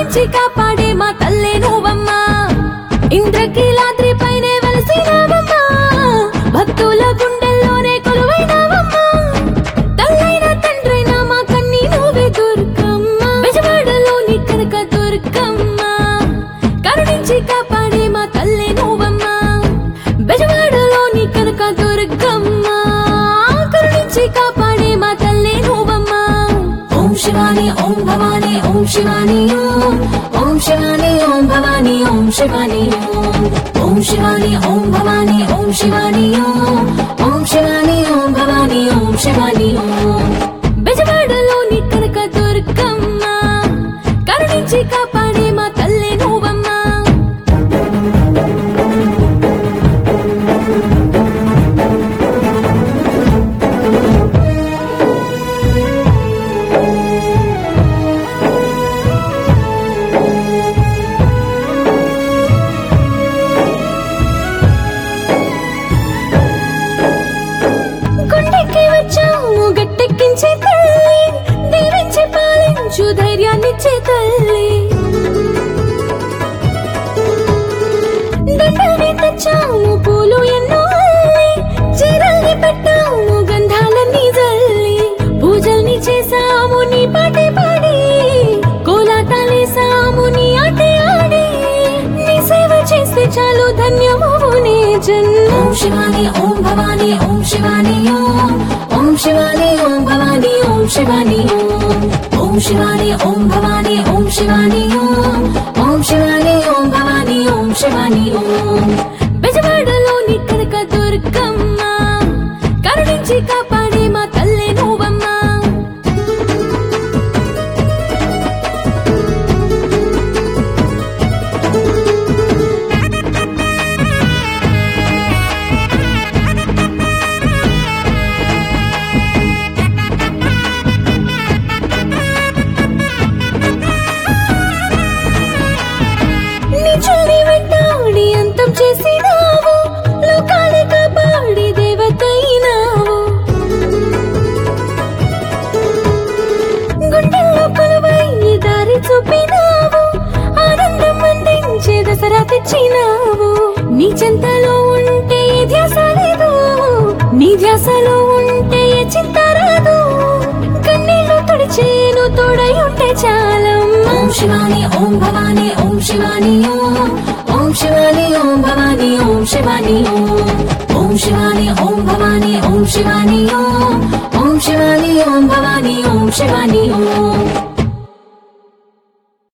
కరుణించి కాపాడే మా తల్లే నువ్వమ్మా ఇంద్రకీలాద్రి పైనే వెలసినావమ్మా భక్తుల గుండెల్లోనే కొలువైనావమ్మా తల్లైన తండ్రైన మా కన్ని నువ్వే దుర్గమ్మ బెజవాడలోని కనక దుర్గమ్మ కరుణించి కాపాడే మా తల్లే నువ్వమ్మా బెజవాడలోని కనక దుర్గమ్మ కరుణించి కాపాడే మా తల్లే నువ్వమ్మా ఓం శివాని ఓం భవాని ఓం శివాని ఓం ఓం శివాని ఓం భవాని ఓం శివాని ఓం ఓం శివాని ఓం భవాని ఓం శివాని ఓం ఓం శివాని ఓం భవాని ఓం శివాని ఓం బెజవాడలోని కనక దుర్గమ్మ కరుణించి కాపాడే మా తల్లే నువ్వమ్మా గుండెకి వచ్చాము గట్టెక్కించే తల్లి దీవించి పాలించు ధైర్యాన్నిచ్చే తల్లి దండల్ని తెచ్చాము పూలు ఎన్నో అల్లి చీరల్ని పెట్టాము గంధాలన్నీ జల్లి పూజల్ని చేసాము నీ పాటే పాడి కోలాటాలేసాము నీ ఆటే ఆడి నీ సేవ చేస్తే చాలు ధన్యమవు నీ జన్మ ఓం శివాని ఓం భవాని ఓం శివాని ఓం ఓం శివాని ఓం భవాని ఓం శివాని ఓం ఓం శివాని ఓం భవాని ఓం శివాని ఓం ఓం శివాని ఓం భవాని ఓం శివాని ఓం బెజవాడలోని కనక దుర్గమ్మ కరుణించి కాపాడే మా తల్లే నువ్వమ్మా నిజుల్ని వెంటాడి అంతం చేసినావు లోకాలే కాపాడి దేవతైనావు గుండెల్లో కొలువై దారి చూపినావు ఆనందం అందించే దసరా తెచ్చినావు నీ చెంతలో ఉంటే ఏ ధ్యాస లేదు నీ ధ్యాసలో ఉంటే ఏ చింత రాదు కన్నీళ్లు తుడిచేను తోడై ఉంటే చాలమ్మా ఓం శివాని ఓం భవాని ఓం శివాని ఓం ఓం శివాని ఓం భవాని ఓం శివాని ఓం ఓం శివాని ఓం భవాని ఓం శివాని ఓం ఓం శివాని ఓం భవాని ఓం శివాని ఓం